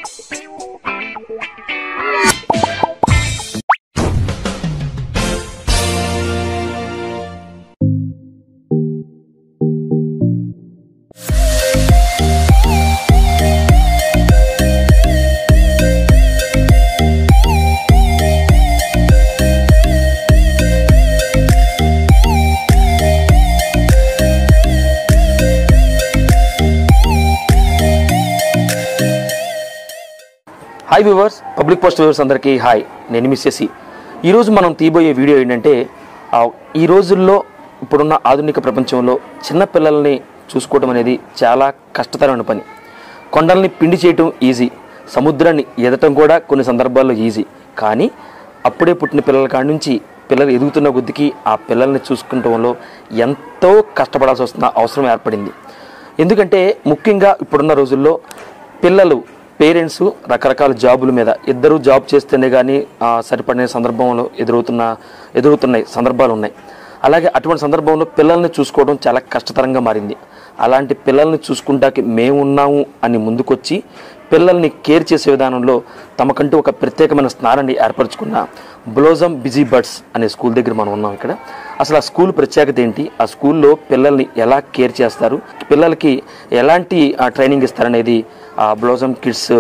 Hi viewers public post viewers అందరికీ hi నేను miss చేసి ఈరోజు మనం తీయబోయే వీడియో ఏంటంటే ఆ, ఈ రోజుల్లో ఇప్పుడున్న ఆధునిక ప్రపంచంలో చిన్న పిల్లల్ని చూసుకోవడం అనేది చాలా కష్టతరమైన పని కొండల్ని పిండి చేయటం ఈజీ సముద్రాన్ని ఎదటం కూడా కొన్ని సందర్భాల్లో ఈజీ కానీ అప్పుడే పుట్టిన పిల్లల కాడి నుంచి పిల్లలు ఎదుగుతున్న కొద్దికి ఆ పిల్లల్ని చూసుకుంటంలో ఎంతో కష్టపడాల్సి వస్తున్న అవసరం ఏర్పడింది ఎందుకంటే ముఖ్యంగా ఇప్పుడున్న రోజుల్లో పిల్లలు పేరెంట్స్ రకరకాల జాబుల మీద ఇద్దరు జాబ్ చేస్తేనే కానీ సరిపడిన సందర్భంలో ఎదురవుతున్న ఎదురవుతున్నాయి సందర్భాలు ఉన్నాయి అలాగే అటువంటి సందర్భంలో పిల్లల్ని చూసుకోవడం చాలా కష్టతరంగా మారింది అలాంటి పిల్లల్ని చూసుకుంటాకి మేమున్నాము అని ముందుకొచ్చి పిల్లల్ని కేర్ చేసే విధానంలో తమకంటూ ఒక ప్రత్యేకమైన స్నానాన్ని ఏర్పరచుకున్న బ్లోజమ్ బిజీ బర్డ్స్ అనే స్కూల్ దగ్గర మనం ఉన్నాం ఇక్కడ అసలు ఆ స్కూల్ ప్రత్యేకత ఏంటి ఆ స్కూల్లో పిల్లల్ని ఎలా కేర్ చేస్తారు పిల్లలకి ఎలాంటి ఆ, ట్రైనింగ్ ఇస్తారనేది ఆ బ్లోజమ్ కిడ్స్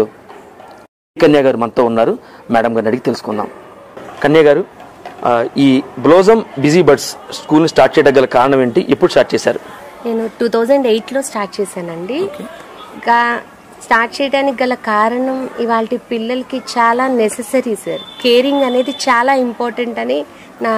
కన్యా గారు మనతో ఉన్నారు మేడం గారిని అడిగి తెలుసుకుందాం కన్యా గారు ఆ, ఈ బ్లోజమ్ బిజీ బర్డ్స్ స్కూల్ని స్టార్ట్ చేయడం గల కారణం ఏంటి ఎప్పుడు స్టార్ట్ చేశారు నేను టూ థౌజండ్ ఎయిట్లో స్టార్ట్ చేశానండి ఇంకా స్టార్ట్ చేయడానికి గల కారణం ఇవాళ పిల్లలకి చాలా నెససరీ సార్ కేరింగ్ అనేది చాలా ఇంపార్టెంట్ అని నా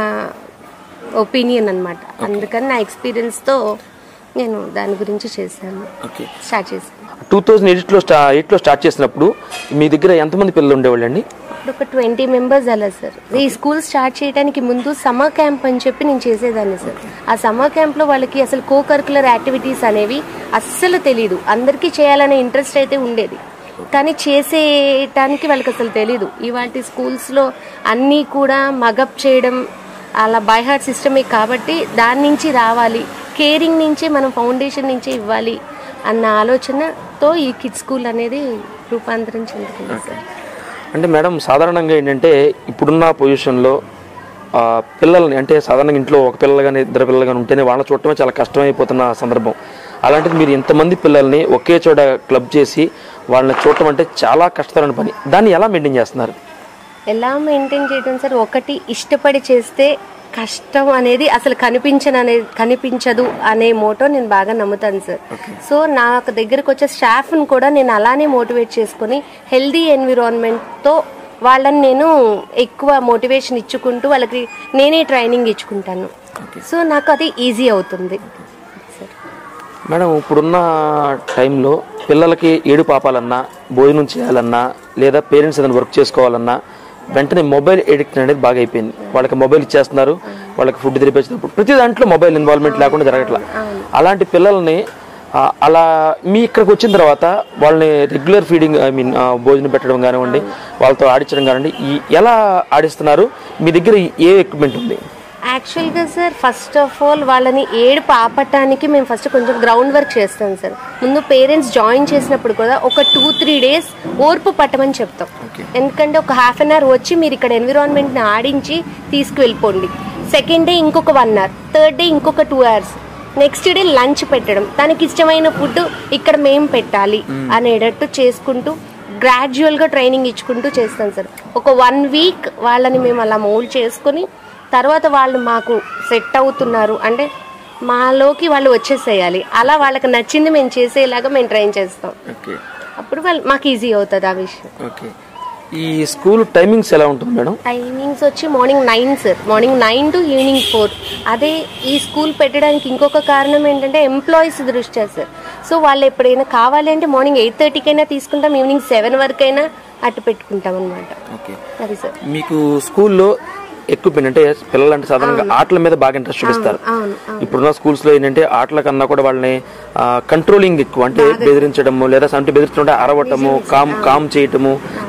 ఒపీనియన్ అన్నమాట అందుకని నా ఎక్స్పీరియన్స్తో నేను దాని గురించి చేశాను ఓకే స్టార్ట్ చేశాను టూ థౌజండ్ ఎయిట్లో స్టా ఎయిట్లో స్టార్ట్ చేసినప్పుడు మీ దగ్గర ఎంతమంది పిల్లలు ఉండేవాళ్ళండి అప్పుడు ఒక ట్వంటీ మెంబర్స్ అలా సార్ ఈ స్కూల్ స్టార్ట్ చేయడానికి ముందు సమ్మర్ క్యాంప్ అని చెప్పి నేను చేసేదాన్ని సార్ ఆ సమ్మర్ క్యాంప్లో వాళ్ళకి అసలు కో కరికులర్ యాక్టివిటీస్ అనేవి అస్సలు తెలియదు అందరికీ చేయాలనే ఇంట్రెస్ట్ అయితే ఉండేది కానీ చేసేటానికి వాళ్ళకి అసలు తెలీదు ఇవాటి స్కూల్స్లో అన్నీ కూడా మగప్ చేయడం అలా బై హార్ట్ సిస్టమే కాబట్టి దాని నుంచి రావాలి కేరింగ్ నుంచే మనం ఫౌండేషన్ నుంచే ఇవ్వాలి అన్న ఆలోచనతో ఈ కిడ్ స్కూల్ అనేది రూపాంతరం చెందుతుంది సార్ అంటే మేడం సాధారణంగా ఏంటంటే ఇప్పుడున్న పొజిషన్లో ఆ, పిల్లల్ని అంటే సాధారణంగా ఇంట్లో ఒక పిల్లలు కానీ ఇద్దరు పిల్లలు కానీ ఉంటేనే వాళ్ళని చూడటమే చాలా కష్టమైపోతున్న సందర్భం అలాంటిది మీరు ఇంతమంది పిల్లల్ని ఒకే చోట క్లబ్ చేసి వాళ్ళని చూడటం అంటే చాలా కష్టతరమైన పని దాన్ని ఎలా మెయింటైన్ చేస్తున్నారు ఎలా మెయింటైన్ చేయడం సార్ ఒకటి ఇష్టపడి చేస్తే కష్టం అనేది అసలు కనిపించను అనేది కనిపించదు అనే మోటో నేను బాగా నమ్ముతాను సార్ సో నాకు దగ్గరకు వచ్చే స్టాఫ్ని కూడా నేను అలానే మోటివేట్ చేసుకొని హెల్దీ ఎన్విరాన్మెంట్తో వాళ్ళని నేను ఎక్కువ మోటివేషన్ ఇచ్చుకుంటూ వాళ్ళకి నేనే ట్రైనింగ్ ఇచ్చుకుంటాను సో నాకు అది ఈజీ అవుతుంది సార్ మేడం ఇప్పుడున్న టైంలో పిల్లలకి ఏడు పాపాలన్నా భోజనం చేయాలన్నా లేదా పేరెంట్స్ ఏదైనా వర్క్ చేసుకోవాలన్నా వెంటనే మొబైల్ ఎడిక్ట్ అనేది బాగా అయిపోయింది వాళ్ళకి మొబైల్ ఇచ్చేస్తున్నారు వాళ్ళకి ఫుడ్ తినిపించినప్పుడు ప్రతి దాంట్లో మొబైల్ ఇన్వాల్వ్మెంట్ లేకుండా జరగట్లా అలాంటి పిల్లల్ని ఆ, అలా మీ ఇక్కడికి వచ్చిన తర్వాత వాళ్ళని రెగ్యులర్ ఫీడింగ్ ఐ మీన్ భోజనం పెట్టడం కానివ్వండి వాళ్ళతో ఆడించడం కానివ్వండి ఈ ఎలా ఆడిస్తున్నారు మీ దగ్గర ఏ ఎక్విప్మెంట్ ఉంది యాక్చువల్గా సార్ ఫస్ట్ ఆఫ్ ఆల్ వాళ్ళని ఏడు పాపటానికి మేము ఫస్ట్ కొంచెం గ్రౌండ్ వర్క్ చేస్తాం సార్ ముందు పేరెంట్స్ జాయిన్ చేసినప్పుడు కూడా ఒక టూ త్రీ డేస్ ఓర్పు పట్టమని చెప్తాం ఎందుకంటే ఒక హాఫ్ అన్ అవర్ వచ్చి మీరు ఇక్కడ ఎన్విరాన్మెంట్ని ఆడించి తీసుకువెళ్ళిపోండి సెకండ్ డే ఇంకొక వన్ అవర్ థర్డ్ డే ఇంకొక two hours next day lunch పెట్టడం తనకి ఇష్టమైన ఫుడ్ ఇక్కడ మేము పెట్టాలి అనేటట్టు చేసుకుంటూ గ్రాడ్యువల్గా ట్రైనింగ్ ఇచ్చుకుంటూ చేస్తాం సార్ ఒక వన్ వీక్ వాళ్ళని మేము అలా మోల్డ్ చేసుకొని తర్వాత వాళ్ళు మాకు సెట్ అవుతున్నారు అంటే మాలోకి వాళ్ళు వచ్చేసేయాలి అలా వాళ్ళకి నచ్చింది మేము చేసేలాగా మేము ట్రైన్ చేస్తాం ఓకే అప్పుడు వాళ్ళు మాకు ఈజీ అవుతుంది ఆ విషయం ఓకే ఈ స్కూల్ టైమింగ్స్ ఎలా ఉంటుంది మేడం టైమింగ్స్ వచ్చి morning nine sir morning nine to evening four అదే ఈ స్కూల్ పెట్టడానికి ఇంకొక కారణం ఏంటంటే ఎంప్లాయీస్ దృష్ట్యా సార్ సో వాళ్ళు ఎప్పుడైనా కావాలి అంటే మార్నింగ్ ఎయిట్ థర్టీకైనా తీసుకుంటాం ఈవినింగ్ సెవెన్ వరకైనా అటు పెట్టుకుంటాం అనమాట ఓకే అది సార్ మీకు స్కూల్లో ఎక్విప్మెంట్ అంటే పిల్లలు అంటే సాధారణంగా ఆటల మీద బాగా ఇంట్రెస్ట్ చూపిస్తారు అవును ఇప్పుడున్న స్కూల్స్ లో ఏంటంటే ఆటల కన్నా కూడా వాళ్ళని కంట్రోలింగ్ ఎక్కువ అంటే బెదిరించడము లేదా అంటే బెదిరించడం అరవటము కామ్ కామ్ చేయటము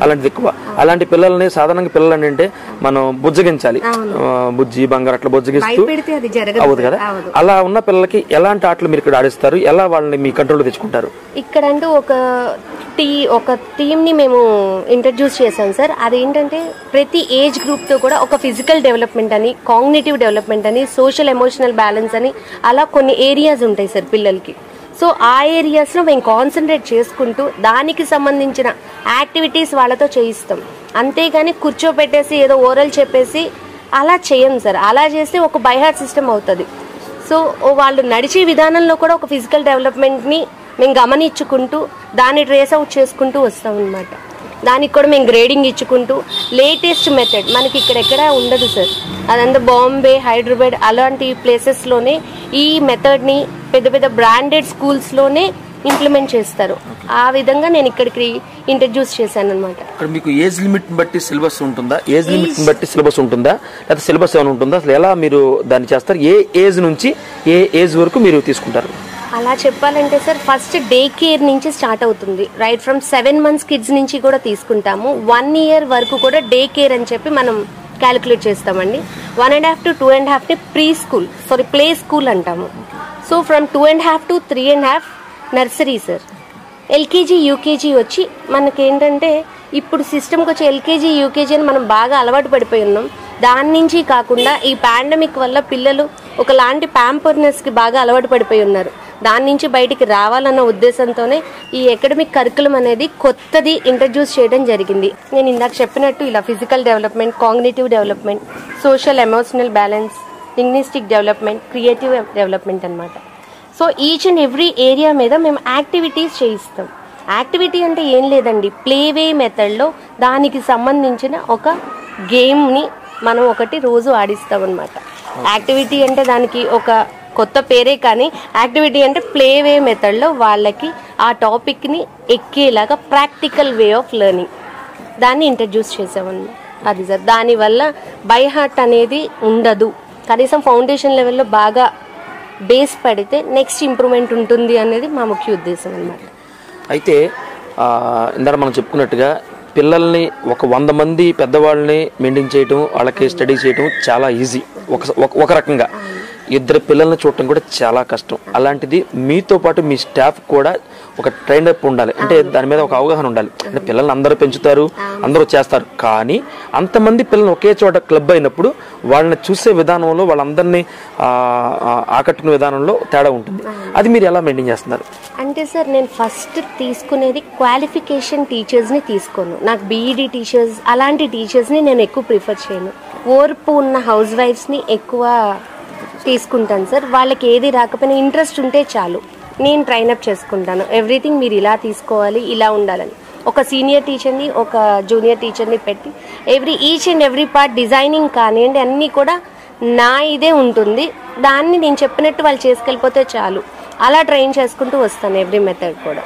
అలాంటిది ఎక్కువ అలాంటి పిల్లల్ని సాధారణంగా పిల్లలు అంటే మనం బుజ్జగించాలి ఆ, బుజ్జి బంగారు అట్లా బుజ్జగిస్తూ భయపెడితే అది జరగదు అవుతుంది కదా అవదు. అలా ఉన్న పిల్లలకి ఎలాంటి ఆటలు మీరు ఇక్కడ ఆడిస్తారు ఎలా వాళ్ళని మీ కంట్రోల్లో తెచ్చుకుంటారు ఇక్కడంటూ ఒక టీ ఒక టీమ్ని మేము ఇంట్రడ్యూస్ చేశాం సార్ అదేంటంటే ప్రతి ఏజ్ గ్రూప్తో కూడా ఒక ఫిజికల్ డెవలప్మెంట్ అని కాగ్నేటివ్ డెవలప్మెంట్ అని సోషల్ ఎమోషనల్ బ్యాలెన్స్ అని అలా కొన్ని ఏరియాస్ ఉంటాయి సార్ పిల్లలకి సో ఆ ఏరియాస్లో మేము కాన్సన్ట్రేట్ చేసుకుంటూ దానికి సంబంధించిన యాక్టివిటీస్ వాళ్ళతో చేయిస్తాం అంతేగాని కూర్చోపెట్టేసి ఏదో ఓరల్ చెప్పేసి అలా చేయం సార్ అలా చేస్తే ఒక బైహార్ట్ సిస్టమ్ అవుతుంది సో వాళ్ళు నడిచే విధానంలో కూడా ఒక ఫిజికల్ డెవలప్మెంట్ని మేము గమనించుకుంటూ దాన్ని ట్రేస్ అవుట్ చేసుకుంటూ వస్తాం అనమాట దానికి కూడా మేము గ్రేడింగ్ ఇచ్చుకుంటూ లేటెస్ట్ మెథడ్ మనకి ఇక్కడ ఎక్కడ ఉండదు సార్ అదంతా బాంబే హైదరాబాద్ అలాంటి ప్లేసెస్లోనే ఈ మెథడ్ని పెద్ద పెద్ద బ్రాండెడ్ స్కూల్స్లోనే ఇంప్లిమెంట్ చేస్తారు ఆ విధంగా నేను ఇక్కడికి ఇంట్రడ్యూస్ చేశాను అనమాట ఇక్కడ మీకు ఏజ్ లిమిట్ బట్టి సిలబస్ ఉంటుందా ఏజ్ లిమిట్ బట్టి సిలబస్ ఉంటుందా లేకపోతే సిలబస్ ఏమైనా ఉంటుందా అసలు ఎలా మీరు దాన్ని చేస్తారు ఏ ఏజ్ నుంచి ఏ ఏజ్ వరకు మీరు తీసుకుంటారు అలా చెప్పాలంటే సార్ ఫస్ట్ డే కేర్ నుంచి స్టార్ట్ అవుతుంది right from seven months kids నుంచి కూడా తీసుకుంటాము వన్ ఇయర్ వరకు కూడా డే కేర్ అని చెప్పి మనం క్యాలిక్యులేట్ చేస్తామండి one and half to two and half ని preschool sorry play school అంటాము so from two and half to three and half nursery sir LKG UKG వచ్చి మనకేంటంటే ఇప్పుడు సిస్టమ్కి వచ్చి ఎల్కేజీ యూకేజీ అని మనం బాగా అలవాటు పడిపోయి ఉన్నాం దాని నుంచి కాకుండా ఈ పాండమిక్ వల్ల పిల్లలు ఒకలాంటి ప్యాంపర్నెస్కి బాగా అలవాటు పడిపోయి ఉన్నారు దాని నుంచి బయటికి రావాలన్న ఉద్దేశంతోనే ఈ అకాడమిక్ కరికులం అనేది కొత్తది ఇంట్రడ్యూస్ చేయడం జరిగింది నేను ఇందాక చెప్పినట్టు ఇలా physical development cognitive development social emotional balance linguistic development creative development అన్నమాట so each and every area మీద మేము యాక్టివిటీస్ చేయిస్తాం యాక్టివిటీ అంటే ఏం లేదండి ప్లేవే మెథడ్లో దానికి సంబంధించిన ఒక గేమ్ని మనం ఒకటి రోజు ఆడిస్తాం అనమాట యాక్టివిటీ అంటే దానికి ఒక కొత్త పేరే కానీ యాక్టివిటీ అంటే ప్లేవే మెథడ్లో వాళ్ళకి ఆ టాపిక్ని ఎక్కేలాగా ప్రాక్టికల్ వే ఆఫ్ లెర్నింగ్ దాన్ని ఇంట్రడ్యూస్ చేసామన్నమాట అది సార్ దానివల్ల బై హార్ట్ అనేది ఉండదు కనీసం ఫౌండేషన్ లెవెల్లో బాగా బేస్ పడితే నెక్స్ట్ ఇంప్రూవ్మెంట్ ఉంటుంది అనేది మా ముఖ్య ఉద్దేశం అన్నమాట అయితే ఆ, ఇందాక మనం చెప్పుకున్నట్టుగా పిల్లల్ని ఒక వంద మంది పెద్దవాళ్ళని మెయింటైన్ చేయటం వాళ్ళకి స్టడీ చేయటం చాలా ఈజీ ఒక ఒక- ఒక రకంగా ఇద్దరు పిల్లల్ని చూడటం కూడా చాలా కష్టం అలాంటిది మీతో పాటు మీ స్టాఫ్ కూడా ఒక ట్రైన్ అప్ ఉండాలి అంటే దాని మీద ఒక అవగాహన ఉండాలి అంటే పిల్లల్ని అందరూ పెంచుతారు అందరూ చేస్తారు కానీ అంతమంది పిల్లలు ఒకే చోట క్లబ్ అయినప్పుడు వాళ్ళని చూసే విధానంలో వాళ్ళందరినీ ఆ, ఆ, ఆకట్టుకునే విధానంలో తేడా ఉంటుంది అది మీరు ఎలా మెయింటైన్ చేస్తున్నారు అంటే సార్ నేను ఫస్ట్ తీసుకునేది క్వాలిఫికేషన్ టీచర్స్ని తీసుకోను నాకు బీఈడి టీచర్స్ అలాంటి టీచర్స్ని నేను ఎక్కువ ప్రిఫర్ చేయను ఓర్పు ఉన్న హౌస్ వైఫ్స్ని ఎక్కువ తీసుకుంటాను సార్ వాళ్ళకి ఏది రాకపోయినా ఇంట్రెస్ట్ ఉంటే చాలు నేను ట్రైనప్ చేసుకుంటాను ఎవ్రీథింగ్ మీరు ఇలా తీసుకోవాలి ఇలా ఉండాలని ఒక సీనియర్ టీచర్ని ఒక జూనియర్ టీచర్ని పెట్టి every each and every part designing కానివ్వండి అన్నీ కూడా నా ఇదే ఉంటుంది దాన్ని నేను చెప్పినట్టు వాళ్ళు చేసుకెళ్ళిపోతే చాలు అలా ట్రైన్ చేసుకుంటూ వస్తాను ఎవ్రీ మెథడ్ కూడా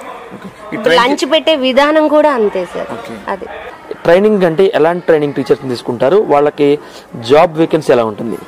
లంచ్ పెట్టే విధానం కూడా అంతే సార్ అదే ట్రైనింగ్ అంటే ఎలాంటి ట్రైనింగ్ టీచర్స్ తీసుకుంటారు వాళ్ళకి జాబ్ వేకెన్సీ ఎలా ఉంటుంది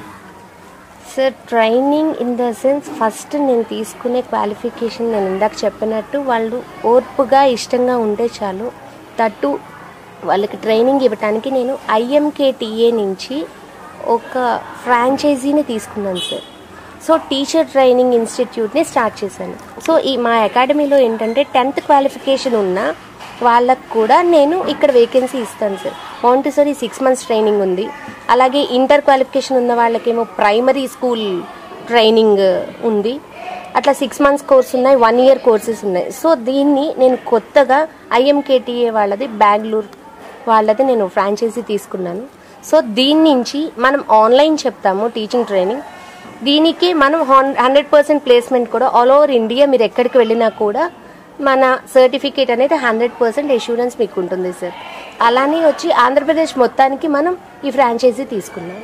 sir training in the sense first నేను తీసుకునే క్వాలిఫికేషన్ నేను ఇందాక చెప్పినట్టు వాళ్ళు ఓర్పుగా ఇష్టంగా ఉంటే చాలు తట్టు వాళ్ళకి ట్రైనింగ్ ఇవ్వటానికి నేను ఐఎంకేటిఏ నుంచి ఒక ఫ్రాంచైజీని తీసుకున్నాను సార్ సో టీచర్ ట్రైనింగ్ ఇన్స్టిట్యూట్ని స్టార్ట్ చేశాను సో ఈ మా అకాడమీలో ఏంటంటే టెన్త్ క్వాలిఫికేషన్ ఉన్న వాళ్ళకు కూడా నేను ఇక్కడ వేకెన్సీ ఇస్తాను sir montessori six months training ఉంది అలాగే ఇంటర్ క్వాలిఫికేషన్ ఉన్న వాళ్ళకేమో ప్రైమరీ స్కూల్ ట్రైనింగ్ ఉంది అట్లా సిక్స్ మంత్స్ కోర్స్ ఉన్నాయి వన్ ఇయర్ కోర్సెస్ ఉన్నాయి సో దీన్ని నేను కొత్తగా ఐఎంకేటీఏ వాళ్ళది బెంగళూరు వాళ్ళది నేను ఫ్రాంచైజీ తీసుకున్నాను సో దీని నుంచి మనం ఆన్లైన్ చెప్తాము టీచింగ్ ట్రైనింగ్ దీనికి మనం హండ్రెడ్ పర్సెంట్ ప్లేస్మెంట్ కూడా ఆల్ ఓవర్ ఇండియా మీరు ఎక్కడికి వెళ్ళినా కూడా మన సర్టిఫికేట్ అనేది హండ్రెడ్ పర్సెంట్ ఎష్యూరెన్స్ మీకు ఉంటుంది సార్ అలానే వచ్చి ఆంధ్రప్రదేశ్ మొత్తానికి మనం ఈ ఫ్రాంచైజీ తీసుకున్నాం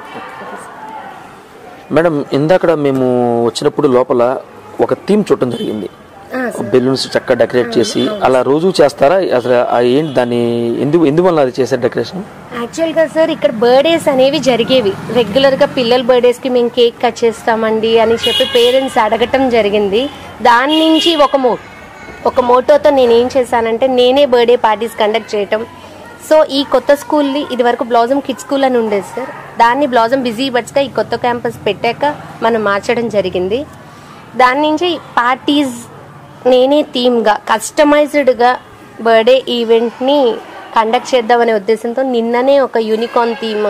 మేడం ఇందాక మేము వచ్చినప్పుడు లోపల ఒక థీమ్ చూడటం జరిగింది ఆ, సార్. బెలూన్స్ చక్కగా డెకరేట్ చేసి అలా రోజు చేస్తారా అసలు ఆ ఏంటి దాన్ని ఎందుకు ఎందువల్ల అది చేశారు డెకరేషన్ యాక్చువల్గా సార్ ఇక్కడ బర్త్డేస్ అనేవి జరిగేవి రెగ్యులర్గా పిల్లల బర్త్డేస్కి మేము కేక్ కట్ చేస్తామండి అని చెప్పి పేరెంట్స్ అడగటం జరిగింది దాని నుంచి ఒక మో ఒక మోటోతో నేను ఏం చేశానంటే నేనే బర్త్డే పార్టీస్ కండక్ట్ చేయటం సో ఈ కొత్త స్కూల్ని ఇది వరకు బ్లాజమ్ కిడ్ స్కూల్ అని ఉండేది సార్ దాన్ని బ్లాజమ్ బిజీ బర్డ్స్గా ఈ కొత్త క్యాంపస్ పెట్టాక మనం మార్చడం జరిగింది దాని నుంచి పార్టీస్ నేనే థీమ్గా కస్టమైజ్డ్గా బర్త్డే ఈవెంట్ని కండక్ట్ చేద్దామనే ఉద్దేశంతో నిన్ననే ఒక యూనికార్న్ థీమ్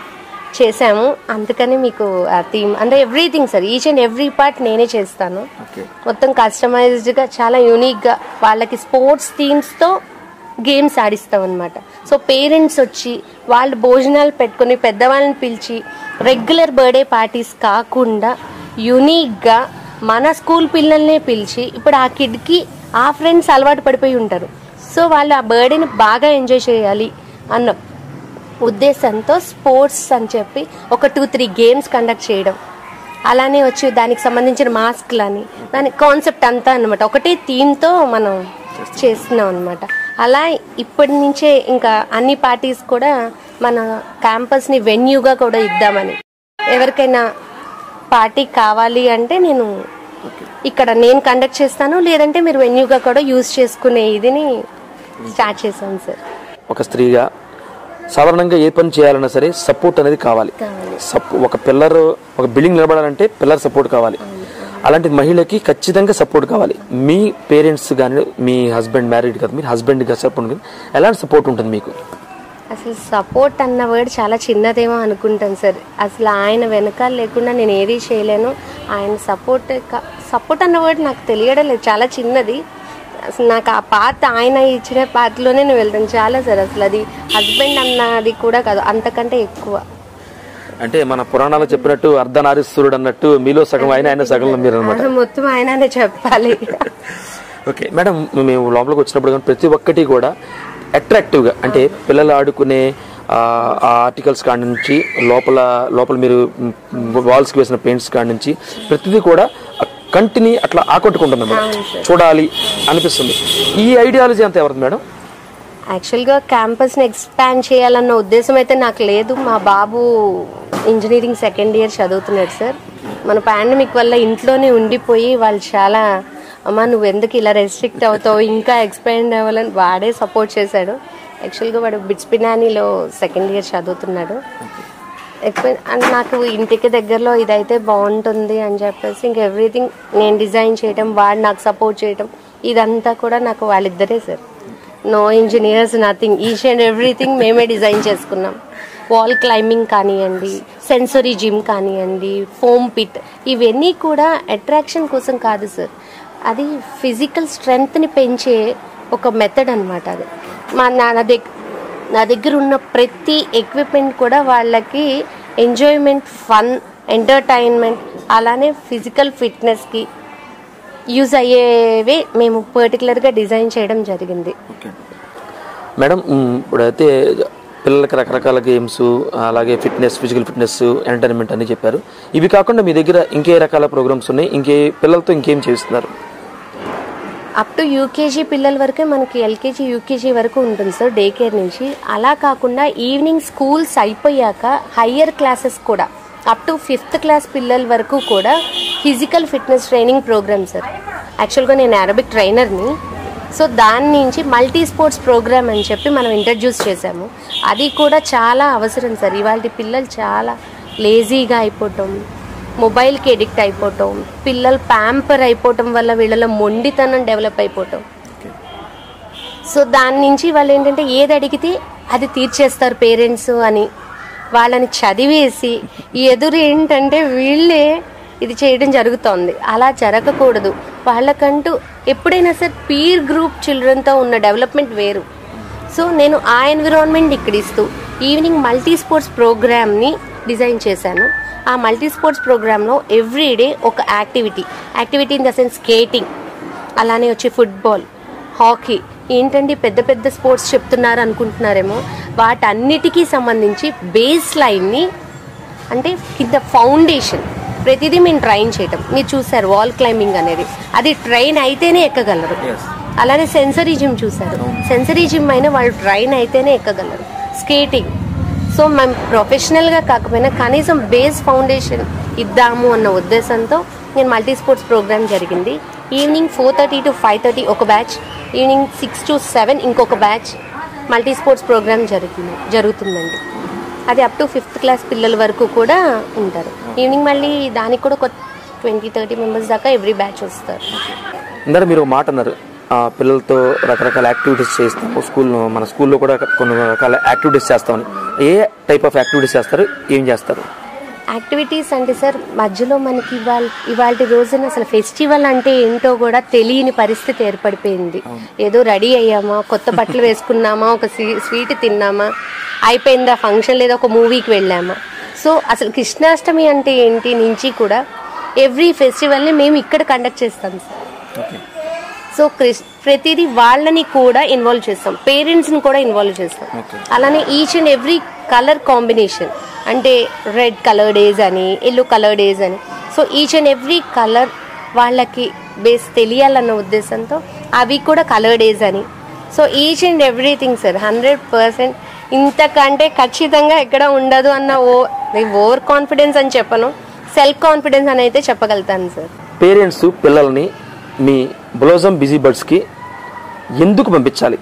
చేశాము అందుకని మీకు ఆ థీమ్ అంటే everything sir each and every part నేనే చేస్తాను ఓకే మొత్తం కస్టమైజ్డ్గా చాలా యూనిక్గా వాళ్ళకి స్పోర్ట్స్ థీమ్స్తో గేమ్స్ ఆడిస్తాం అనమాట సో పేరెంట్స్ వచ్చి వాళ్ళు భోజనాలు పెట్టుకొని పెద్దవాళ్ళని పిలిచి రెగ్యులర్ బర్త్డే పార్టీస్ కాకుండా యూనిక్గా మన స్కూల్ పిల్లల్నే పిలిచి ఇప్పుడు ఆ కిడ్కి ఆ ఫ్రెండ్స్ అలవాటు పడిపోయి ఉంటారు సో వాళ్ళు ఆ బర్త్డేని బాగా ఎంజాయ్ చేయాలి అన్న ఉద్దేశంతో స్పోర్ట్స్ అని చెప్పి ఒక టూ త్రీ గేమ్స్ కండక్ట్ చేయడం అలానే వచ్చి దానికి సంబంధించిన మాస్క్లని దాని కాన్సెప్ట్ అంతా అనమాట ఒకటే థీమ్తో మనం చేస్తున్నాం అనమాట అలా ఇప్పటి నుంచే ఇంకా అన్ని పార్టీస్ కూడా మన క్యాంపస్ని వెన్యూగా కూడా ఇద్దామని ఎవరికైనా పార్టీ కావాలి అంటే నేను ఇక్కడ నేను కండక్ట్ చేస్తాను లేదంటే మీరు వెన్యూగా కూడా యూజ్ చేసుకునే ఇదిని స్టార్ట్ చేశాను సార్ ఒక స్త్రీగా సాధారణంగా ఏ పని చేయాలన్నా సరే సపోర్ట్ అనేది కావాలి కావాలి సప్ ఒక పిల్లర్ ఒక బిల్డింగ్ నిలబడాలంటే పిల్లర్ సపోర్ట్ కావాలి అలాంటి మహిళకి ఖచ్చితంగా సపోర్ట్ కావాలి మీ పేరెంట్స్ కానీ మీ హస్బెండ్ మ్యారీడ్ కదా మీరు హస్బెండ్గా సపోర్ట్ ఉంటుంది ఎలాంటి సపోర్ట్ ఉంటుంది మీకు అసలు సపోర్ట్ అన్న వర్డ్ చాలా చిన్నదేమో అనుకుంటాను సార్ అసలు ఆయన వెనకాల లేకుండా నేను ఏది చేయలేను ఆయన సపోర్ట్ సపోర్ట్ అన్న వర్డ్ నాకు తెలియడం లేదు చాలా చిన్నది అసలు నాకు ఆ పాత ఆయన ఇచ్చిన పాతలోనే నేను వెళ్తాను చాలా సార్ అసలు అది హస్బెండ్ అన్నది కూడా కాదు అంతకంటే ఎక్కువ అంటే మన పురాణాలు చెప్పినట్టు అర్ధనారీశ్వరుడు అన్నట్టు మీలో సగం ఆయన ఆయన సగం మీరు అనమాట అసలు మొత్తం ఆయననే చెప్పాలి ఓకే మేడం మేము లోపలికి వచ్చినప్పుడు కానీ ప్రతి ఒక్కటి కూడా అట్రాక్టివ్గా అంటే పిల్లలు ఆడుకునే ఆ ఆర్టికల్స్ కాడి నుంచి లోపల లోపల మీరు వాల్స్కి వేసిన పెయింట్స్ కాడి నుంచి ప్రతిదీ కూడా ఆ కంటిని అట్లా ఆకట్టుకుంటుంది మేడం చూడాలి అనిపిస్తుంది ఈ ఐడియాలజీ అంతా ఎవరిది మేడం యాక్చువల్గా క్యాంపస్ని ఎక్స్పాండ్ చేయాలన్న ఉద్దేశం అయితే నాకు లేదు మా బాబు ఇంజనీరింగ్ సెకండ్ ఇయర్ చదువుతున్నాడు సార్ మన పాండమిక్ వల్ల ఇంట్లోనే ఉండిపోయి వాళ్ళు చాలా అమ్మ నువ్వు ఎందుకు ఇలా రెస్ట్రిక్ట్ అవుతావు ఇంకా ఎక్స్పాండ్ అవ్వాలని వాడే సపోర్ట్ చేశాడు యాక్చువల్గా వాడు బిట్స్ పినానీలో సెకండ్ ఇయర్ చదువుతున్నాడు ఎక్స్పెన్ అండ్ నాకు ఇంటికి దగ్గరలో ఇదైతే బాగుంటుంది అని చెప్పేసి ఇంక ఎవ్రీథింగ్ నేను డిజైన్ చేయటం వాడు నాకు సపోర్ట్ చేయటం ఇదంతా కూడా నాకు వాళ్ళిద్దరే sir no engineers nothing each and everything మేమే డిజైన్ చేసుకున్నాం వాల్ క్లైంబింగ్ కానివ్వండి సెన్సరీ జిమ్ కానివ్వండి ఫోమ్ పిట్ ఇవన్నీ కూడా అట్రాక్షన్ కోసం కాదు సార్ అది ఫిజికల్ స్ట్రెంగ్త్ని పెంచే ఒక మెథడ్ అనమాట అది మా నా నా దగ్గర నా దగ్గర ఉన్న ప్రతి ఎక్విప్మెంట్ కూడా వాళ్ళకి ఎంజాయ్మెంట్ ఫన్ ఎంటర్టైన్మెంట్ అలానే ఫిజికల్ ఫిట్నెస్కి యూజ్ అయ్యేవే మేము పర్టికులర్గా డిజైన్ చేయడం జరిగింది మేడం మ్, ఇప్పుడైతే పిల్లలకి రకరకాల గేమ్స్ అలాగే ఫిట్నెస్ ఫిజికల్ ఫిట్నెస్ ఎంటర్టైన్మెంట్ అని చెప్పారు ఇవి కాకుండా మీ దగ్గర ఇంకే రకాల ప్రోగ్రామ్స్ ఉన్నాయి ఇంకే పిల్లలతో ఇంకేం చేస్తున్నారు అప్ టు యూకేజీ పిల్లల వరకే మనకి ఎల్కేజీ యూకేజీ వరకు ఉంటుంది సార్ డే కేర్ నుంచి అలా కాకుండా ఈవినింగ్ స్కూల్స్ అయిపోయాక హయ్యర్ క్లాసెస్ కూడా అప్ టు ఫిఫ్త్ క్లాస్ పిల్లల వరకు కూడా physical fitness training program sir యాక్చువల్గా నేను అరబిక్ ట్రైనర్ని సో దాని నుంచి మల్టీ స్పోర్ట్స్ ప్రోగ్రామ్ అని చెప్పి మనం ఇంట్రడ్యూస్ చేశాము అది కూడా చాలా అవసరం సార్ ఇవాళ పిల్లలు చాలా లేజీగా అయిపోవటం మొబైల్కి ఎడిక్ట్ అయిపోవటం పిల్లలు ప్యాంపర్ అయిపోవటం వల్ల వీళ్ళలో మొండితనం డెవలప్ అయిపోవటం సో దాని నుంచి వాళ్ళు ఏంటంటే ఏది అడిగితే అది తీర్చేస్తారు పేరెంట్స్ అని వాళ్ళని చదివేసి ఈ ఎదురు ఏంటంటే వీళ్ళే ఇది చేయడం జరుగుతోంది అలా జరగకూడదు వాళ్ళకంటూ ఎప్పుడైనా సరే పీర్ గ్రూప్ చిల్డ్రన్తో ఉన్న డెవలప్మెంట్ వేరు సో నేను ఆ ఎన్విరాన్మెంట్ ఇక్కడ ఇస్తూ ఈవినింగ్ మల్టీ స్పోర్ట్స్ ప్రోగ్రామ్ని డిజైన్ చేశాను ఆ మల్టీ స్పోర్ట్స్ ప్రోగ్రాంలో ఎవ్రీడే ఒక activity activity in the sense skating అలానే వచ్చి ఫుట్బాల్ హాకీ ఏంటండి పెద్ద పెద్ద స్పోర్ట్స్ చెప్తున్నారు అనుకుంటున్నారేమో వాటన్నిటికీ సంబంధించి బేస్ లైన్ని అంటే కింద ఫౌండేషన్ ప్రతిదీ మేము ట్రైన్ చేయటం మీరు చూసారు వాల్ క్లైంబింగ్ అనేది అది ట్రైన్ అయితేనే ఎక్కగలరు అలానే సెన్సరీ జిమ్ చూసారు సెన్సరీ జిమ్ అయినా వాళ్ళు ట్రైన్ అయితేనే ఎక్కగలరు స్కేటింగ్ సో మేము ప్రొఫెషనల్గా కాకపోయినా కనీసం బేస్ ఫౌండేషన్ ఇద్దాము అన్న ఉద్దేశంతో నేను మల్టీ స్పోర్ట్స్ ప్రోగ్రామ్ జరిగింది evening four thirty to five thirty ఒక batch evening six to seven ఇంకొక బ్యాచ్ మల్టీ స్పోర్ట్స్ ప్రోగ్రామ్ జరుగుతుంది జరుగుతుందండి అది అప్ టు ఫిఫ్త్ క్లాస్ పిల్లల వరకు కూడా ఉంటారు ఈవినింగ్ మళ్ళీ దానికి కూడా ఒక ట్వంటీ థర్టీ మెంబర్స్ దాకా ఎవ్రీ బ్యాచ్ వస్తారు ఇందాక మీరు ఒక మాట అన్నారు ఆ, పిల్లలతో రకరకాల యాక్టివిటీస్ చేస్తాము స్కూల్లో మన స్కూల్లో కూడా కొన్ని రకాల యాక్టివిటీస్ చేస్తామని ఏ టైప్ ఆఫ్ యాక్టివిటీస్ చేస్తారు ఏం చేస్తారు యాక్టివిటీస్ అంటే సార్ మధ్యలో మనకి ఇవాళ ఇవాళ రోజున అసలు ఫెస్టివల్ అంటే ఏంటో కూడా తెలియని పరిస్థితి ఏర్పడిపోయింది ఏదో రెడీ అయ్యామా కొత్త బట్టలు వేసుకున్నామా ఒక స్వీ- స్వీట్ తిన్నామా అయిపోయిందా ఫంక్షన్ లేదా ఒక మూవీకి వెళ్ళామా సో అసలు కృష్ణాష్టమి అంటే ఏంటి నుంచి కూడా ఎవ్రీ ఫెస్టివల్ని మేము ఇక్కడ కండక్ట్ చేస్తాం సార్ సో క్రిస్ ప్రతిదీ వాళ్ళని కూడా ఇన్వాల్వ్ చేస్తాం పేరెంట్స్ని కూడా ఇన్వాల్వ్ చేస్తాం అలానే each and every colour combination అంటే రెడ్ కలర్ డేస్ అని ఎల్లో కలర్ డేస్ అని so each and every colour వాళ్ళకి బేస్ తెలియాలన్న ఉద్దేశంతో అవి కూడా కలర్ డేస్ అని so each and everything sir hundred percent ఇంతకంటే ఖచ్చితంగా ఎక్కడ ఉండదు అన్న ఓ ఓవర్ కాన్ఫిడెన్స్ అని చెప్పను సెల్ఫ్ కాన్ఫిడెన్స్ అని అయితే చెప్పగలుగుతాను సార్ పేరెంట్స్ పిల్లల్ని మీ బ్లోజం బిజీ బర్డ్స్కి ఎందుకు పంపించాలి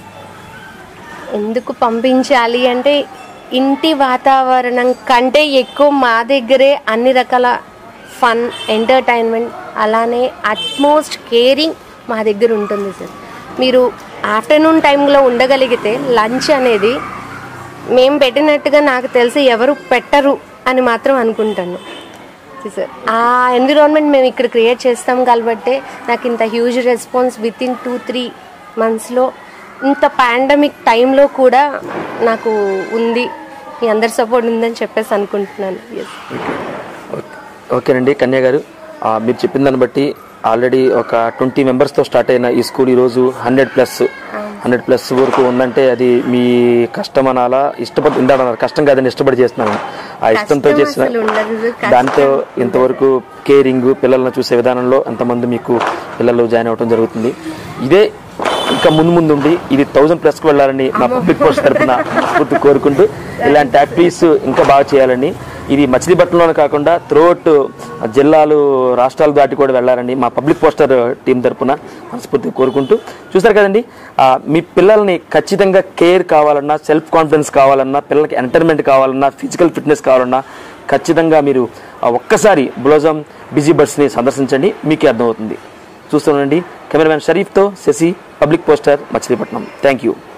ఎందుకు పంపించాలి అంటే ఇంటి వాతావరణం కంటే ఎక్కువ మా దగ్గరే అన్ని రకాల ఫన్ ఎంటర్టైన్మెంట్ అలానే అట్మోస్ట్ కేరింగ్ మా దగ్గర ఉంటుంది సార్ మీరు ఆఫ్టర్నూన్ టైంలో ఉండగలిగితే లంచ్ అనేది మేము పెట్టినట్టుగా నాకు తెలిసి ఎవరు పెట్టరు అని మాత్రం అనుకుంటాను సార్ ఆ ఎన్విరాన్మెంట్ మేము ఇక్కడ క్రియేట్ చేస్తాం కాబట్టి నాకు ఇంత huge response within two three మంత్స్లో ఇంత పాండమిక్ టైంలో కూడా నాకు ఉంది మీ అందరి సపోర్ట్ ఉందని చెప్పేసి అనుకుంటున్నాను ఎస్ ఓకే ఓకేనండి కన్యా గారు ఆ, మీరు చెప్పిన దాన్ని బట్టి ఆల్రెడీ ఒక ట్వంటీ మెంబర్స్తో స్టార్ట్ అయిన ఈ స్కూల్ ఈరోజు హండ్రెడ్ ప్లస్ హండ్రెడ్ ప్లస్ వరకు ఉందంటే అది మీ కష్టం అనాలా ఇష్టపడి ఇందాడన్నారు కష్టం కాదని ఇష్టపడి చేస్తున్నాను ఆ ఇష్టంతో కష్టం చేసిన అసలు ఉండదు సార్. కష్టం. దాంతో ఇంతవరకు కేరింగ్ పిల్లలను చూసే విధానంలో ఎంతమంది మీకు పిల్లలు జాయిన్ అవ్వడం జరుగుతుంది ఇదే ఇంకా ముందు ముందు ఉండి ఇది థౌజండ్ ప్లస్కి వెళ్ళాలని మా పబ్లిక్ పోస్ట్ తరఫున మనస్ఫూర్తి కోరుకుంటూ ఇలాంటి యాక్టివిటీస్ ఇంకా బాగా చేయాలని ఇది మచిలీపట్నంలోనే కాకుండా త్రూఅవుట్ జిల్లాలు రాష్ట్రాలు దాటి కూడా వెళ్ళాలని మా పబ్లిక్ పోస్టర్ టీం తరఫున మనస్ఫూర్తిగా కోరుకుంటూ చూస్తారు కదండి ఆ, మీ పిల్లల్ని ఖచ్చితంగా కేర్ కావాలన్నా సెల్ఫ్ కాన్ఫిడెన్స్ కావాలన్నా పిల్లలకి ఎంటర్టైన్మెంట్ కావాలన్నా ఫిజికల్ ఫిట్నెస్ కావాలన్నా ఖచ్చితంగా మీరు ఆ ఒక్కసారి బ్లోజం బిజీ బర్డ్స్ని సందర్శించండి మీకే అర్థమవుతుంది చూస్తుండండి కెమెరామ్యాన్ షరీఫ్తో Sashi public poster Machilipatnam thank you